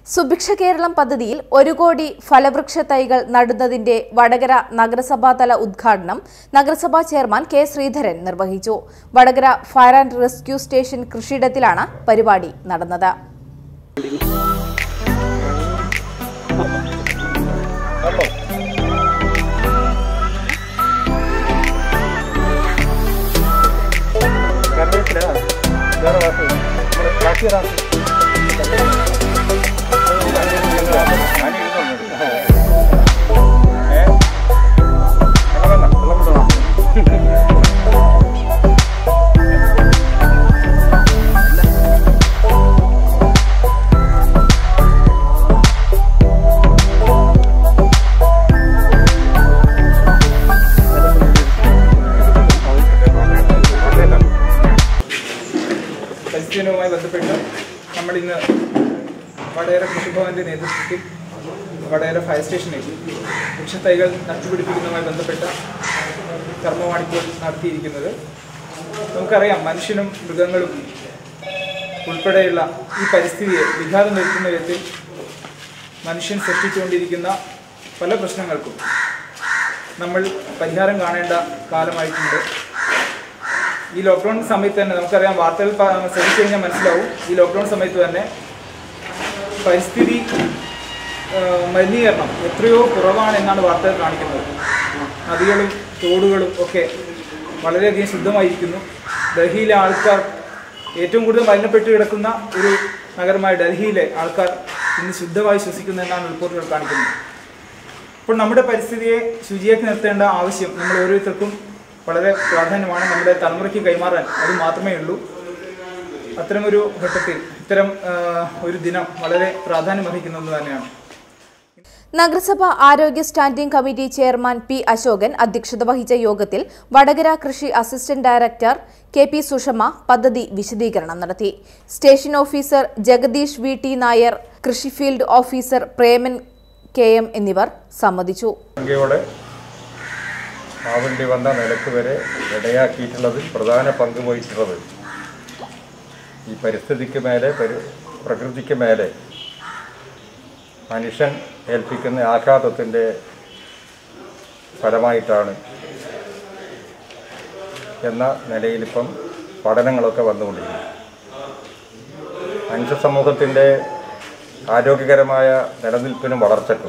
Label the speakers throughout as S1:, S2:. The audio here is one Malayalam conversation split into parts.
S1: സുഭിക്ഷ കേരളം പദ്ധതിയിൽ ഒരു കോടി ഫലവൃക്ഷ തൈകൾ നടുന്നതിന്റെ വടകര നഗരസഭാതല ഉദ്ഘാടനം നഗരസഭാ ചെയർമാൻ കെ ശ്രീധരൻ നിർവഹിച്ചു Vadakara fire and rescue station കൃഷിയിടത്തിലാണ് പരിപാടി നടന്നത്
S2: കറിവേപ്പില വേറെ വാക്ക് നമ്മൾ കാച്ചി റാസ്
S3: പരിസ്ഥിതിയുമായി ബന്ധപ്പെട്ട് നമ്മൾ ഇന്ന് വടകര കൃഷിഭവന്റെ നേതൃത്വത്തിൽ വടകര ഫയർ സ്റ്റേഷനിൽ വൃക്ഷത്തൈകൾ നട്ടുപിടിപ്പിക്കുന്നതുമായി ബന്ധപ്പെട്ട കർമ്മമാണിപ്പോൾ നടത്തിയിരിക്കുന്നത് നമുക്കറിയാം മനുഷ്യനും മൃഗങ്ങളും ഉൾപ്പെടെയുള്ള ഈ പരിസ്ഥിതിയെ വിഘാതം വരുത്തുന്ന വിധത്തിൽ മനുഷ്യൻ സൃഷ്ടിച്ചുകൊണ്ടിരിക്കുന്ന പല പ്രശ്നങ്ങൾക്കും നമ്മൾ പരിഹാരം കാണേണ്ട കാലമായിട്ടുണ്ട് ഈ ലോക്ക്ഡൗൺ സമയത്ത് തന്നെ നമുക്കറിയാം വാർത്തകൾ പ- ശ്രദ്ധിച്ചു കഴിഞ്ഞാൽ മനസ്സിലാവും ഈ ലോക്ക്ഡൗൺ സമയത്ത് തന്നെ പരിസ്ഥിതി ആ, മലിനീകരണം എത്രയോ കുറവാണ് എന്നാണ് വാർത്തകൾ കാണിക്കുന്നത് നദികളും തോടുകളും ഒക്കെ വളരെയധികം ശുദ്ധമായിരിക്കുന്നു ഡൽഹിയിലെ ആൾക്കാർ ഏറ്റവും കൂടുതൽ മലിനപ്പെട്ട് കിടക്കുന്ന ഒരു നഗരമായ ഡൽഹിയിലെ ആൾക്കാർ ഇന്ന് ശുദ്ധമായി ശ്വസിക്കുന്നു എന്നാണ് റിപ്പോർട്ടുകൾ കാണിക്കുന്നത് അപ്പോൾ നമ്മുടെ പരിസ്ഥിതിയെ ശുചിയാക്കി നിർത്തേണ്ട ആവശ്യം നമ്മൾ ഓരോരുത്തർക്കും വളരെ പ്രാധാന്യമാണ് നമ്മുടെ തലമുറയ്ക്ക് കൈമാറാൻ അത് മാത്രമേ ഉള്ളൂ അത്തരമൊരു ഘട്ടത്തിൽ ഇത്തരം ആ, ഒരു ദിനം വളരെ പ്രാധാന്യം വഹിക്കുന്നത് തന്നെയാണ്
S1: നഗരസഭ ആരോഗ്യ standing committee chairman P Ashokan അധ്യക്ഷത വഹിച്ച യോഗത്തിൽ വടകര കൃഷി assistant director K P Sushama പദ്ധതി വിശദീകരണം നടത്തി station officer Jagadish V T Nair കൃഷി field officer Preman K M എന്നിവർ സംബന്ധിച്ചു
S2: സംഖ്യയോടെ ആവേണ്ടി വന്ന നിലക്ക് വരെ ഇടയാക്കിയിട്ടുള്ളതിൽ പ്രധാന പങ്ക് വഹിച്ചിട്ടുള്ളത് ഈ പരിസ്ഥിതിക്ക് മേലെ പരി പ്രകൃതിക്ക് മേലെ മനുഷ്യൻ ഏൽപ്പിക്കുന്ന ആഘാതത്തിൻ്റെ ഫലമായിട്ടാണ് എന്ന നിലയിലിപ്പം പഠനങ്ങളൊക്കെ വന്നുകൊണ്ടിരിക്കുന്നു മനുഷ്യ സമൂഹത്തിൻ്റെ ആരോഗ്യകരമായ നിലനിൽപ്പിനും വളർച്ചയ്ക്കും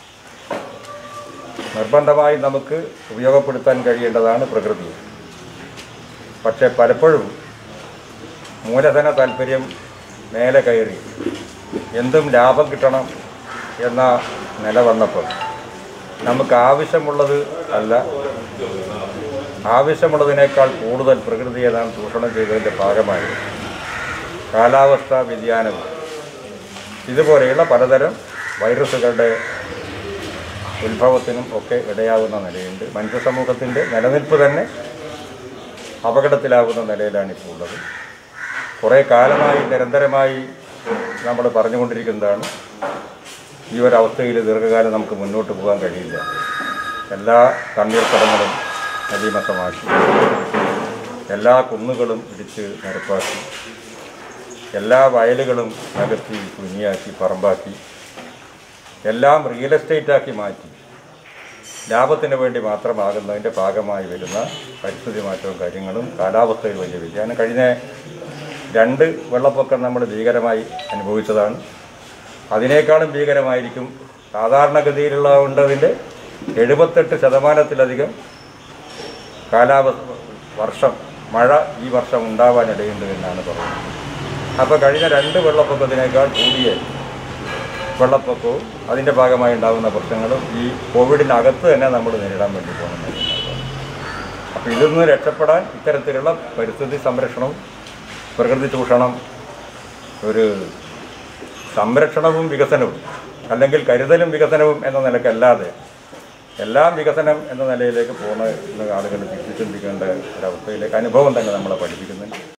S2: നിർബന്ധമായി നമുക്ക് ഉപയോഗപ്പെടുത്താൻ കഴിയേണ്ടതാണ് പ്രകൃതി പക്ഷേ പലപ്പോഴും മൂലധന താല്പര്യം മേലെ കയറി എന്തും ലാഭം കിട്ടണം എന്ന നില വന്നപ്പോൾ നമുക്ക് ആവശ്യമുള്ളത് അല്ല ആവശ്യമുള്ളതിനേക്കാൾ കൂടുതൽ പ്രകൃതിയെ നാം ചൂഷണം ചെയ്തതിൻ്റെ ഭാഗമായി കാലാവസ്ഥാ വ്യതിയാനവും ഇതുപോലെയുള്ള പലതരം വൈറസുകളുടെ ഉത്ഭവത്തിനും ഒക്കെ ഇടയാവുന്ന നിലയുണ്ട് മനുഷ്യ സമൂഹത്തിൻ്റെ നിലനിൽപ്പ് തന്നെ അപകടത്തിലാവുന്ന നിലയിലാണ് ഇപ്പോൾ ഉള്ളത് കുറേ കാലമായി നിരന്തരമായി നമ്മൾ പറഞ്ഞുകൊണ്ടിരിക്കുന്നതാണ് ഈ ഒരു അവസ്ഥയിൽ ദീർഘകാലം നമുക്ക് മുന്നോട്ട് പോകാൻ കഴിയില്ല എല്ലാ തണ്ണീർത്തടങ്ങളും നദീമസമാക്കി എല്ലാ കുന്നുകളും ഇടിച്ച് നിരപ്പാക്കി എല്ലാ വയലുകളും നികത്തി കുഞ്ഞിയാക്കി പറമ്പാക്കി എല്ലാം റിയൽ എസ്റ്റേറ്റാക്കി മാറ്റി ലാഭത്തിന് വേണ്ടി മാത്രമാകുന്നതിൻ്റെ ഭാഗമായി വരുന്ന പരിസ്ഥിതി മാറ്റവും കാര്യങ്ങളും കാലാവസ്ഥയിൽ വലിയ വ്യതിയാനം കഴിഞ്ഞ രണ്ട് വെള്ളപ്പൊക്കം നമ്മൾ ഭീകരമായി അനുഭവിച്ചതാണ് അതിനേക്കാളും ഭീകരമായിരിക്കും സാധാരണഗതിയിലുള്ള ഉണ്ടതിൻ്റെ എഴുപത്തെട്ട് ശതമാനത്തിലധികം കാലാവസ്ഥ വർഷം മഴ ഈ വർഷം ഉണ്ടാവാനിടയുണ്ട് എന്നാണ് പറയുന്നത് അപ്പോൾ കഴിഞ്ഞ രണ്ട് വെള്ളപ്പൊക്കത്തിനേക്കാൾ കൂടിയ വെള്ളപ്പൊക്കവും അതിൻ്റെ ഭാഗമായി ഉണ്ടാകുന്ന പ്രശ്നങ്ങളും ഈ കോവിഡിനകത്ത് തന്നെ നമ്മൾ നേരിടാൻ വേണ്ടി പോകുന്നത് അപ്പോൾ ഇതിൽ നിന്ന് രക്ഷപ്പെടാൻ ഇത്തരത്തിലുള്ള പരിസ്ഥിതി സംരക്ഷണവും പ്രകൃതി ചൂഷണം ഒരു സംരക്ഷണവും വികസനവും അല്ലെങ്കിൽ കരുതലും വികസനവും എന്ന നിലക്കല്ലാതെ എല്ലാം വികസനം എന്ന നിലയിലേക്ക് പോകുന്ന ആളുകൾ തിരിച്ചു ചിന്തിക്കേണ്ട ഒരവസ്ഥയിലേക്ക് അനുഭവം തന്നെ നമ്മളെ പഠിപ്പിക്കുന്നുണ്ട്